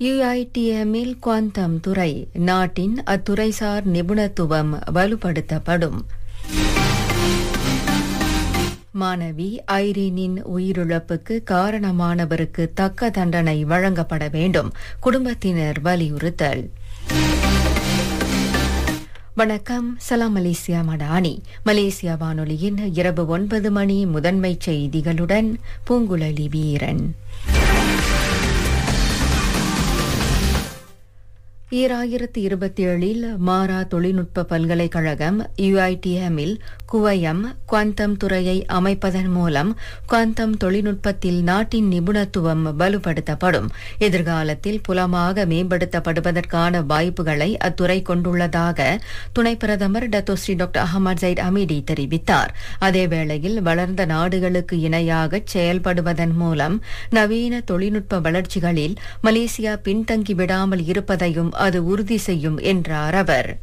யுஐடிஎம்மில் குவாந்தம் துறை நாட்டின் அத்துறைசார் நிபுணத்துவம் வலுப்படுத்தப்படும் மாணவி ஐரீனின் உயிரிழப்புக்கு காரணமானவருக்கு தக்க தண்டனை வழங்கப்பட வேண்டும் குடும்பத்தினர் வலியுறுத்தல் வணக்கம் சலாம் மலேசியா மடானி மலேசியா வானொலியின் இரவு ஒன்பது மணி முதன்மை செய்திகளுடன் பூங்குழலி வீரன் ஈராயிரத்து இருபத்தி ஏழில் மாரா தொழில்நுட்ப பல்கலைக்கழகம் யுஐடிஎம்மில் குவயம் குவாந்தம் துறையை அமைப்பதன் மூலம் குவாந்தம் தொழில்நுட்பத்தில் நாட்டின் நிபுணத்துவம் வலுப்படுத்தப்படும் எதிர்காலத்தில் புலமாக மேம்படுத்தப்படுவதற்கான வாய்ப்புகளை அத்துறை கொண்டுள்ளதாக துணை பிரதமர் Datuk Seri doctor Ahmad Zahid Hamidi தெரிவித்தார் அதேவேளையில் வளர்ந்த நாடுகளுக்கு இணையாக செயல்படுவதன் மூலம் நவீன தொழில்நுட்ப வளர்ச்சிகளில் மலேசியா பின்தங்கி விடாமல் இருப்பதையும் அது உறுதி செய்யும் என்றார் அவர்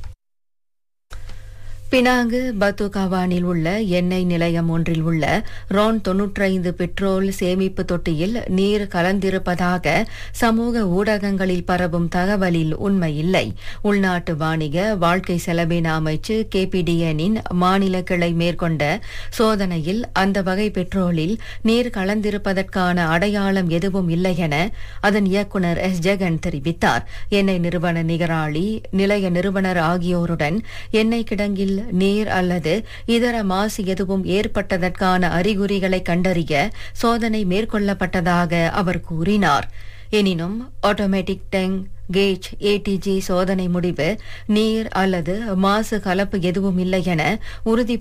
பினாங்கு பத்துகாவானில் உள்ள எண்ணெய் நிலையம் ஒன்றில் உள்ள ரோன் தொன்னூற்றைந்து பெட்ரோல் சேமிப்பு தொட்டியில் நீர் கலந்திருப்பதாக சமூக ஊடகங்களில் பரவும் தகவலில் உண்மையில்லை உள்நாட்டு வாணிக வாழ்க்கை செலவின அமைச்சு கேபிடிஎனின் மாநில கிளை மேற்கொண்ட சோதனையில் அந்த வகை பெட்ரோலில் நீர் கலந்திருப்பதற்கான அடையாளம் எதுவும் இல்லை என அதன் இயக்குநர் எஸ் ஜெகன் தெரிவித்தார் எண்ணெய் நிறுவன நிகராளி நிலைய நிறுவனர் ஆகியோருடன் எண்ணெய் கிடங்கில் நீர் அல்லது இதர மாசு எதுவும் ஏற்பட்டதற்கான அறிகுறிகளை கண்டறிய சோதனை மேற்கொள்ளப்பட்டதாக அவர் கூறினார் எனினும் ஆட்டோமேட்டிக் டெங் கேஜ் ஏடிஜி சோதனை முடிவு நீர் அல்லது மாசு கலப்பு எதுவும் இல்லை என உறுதி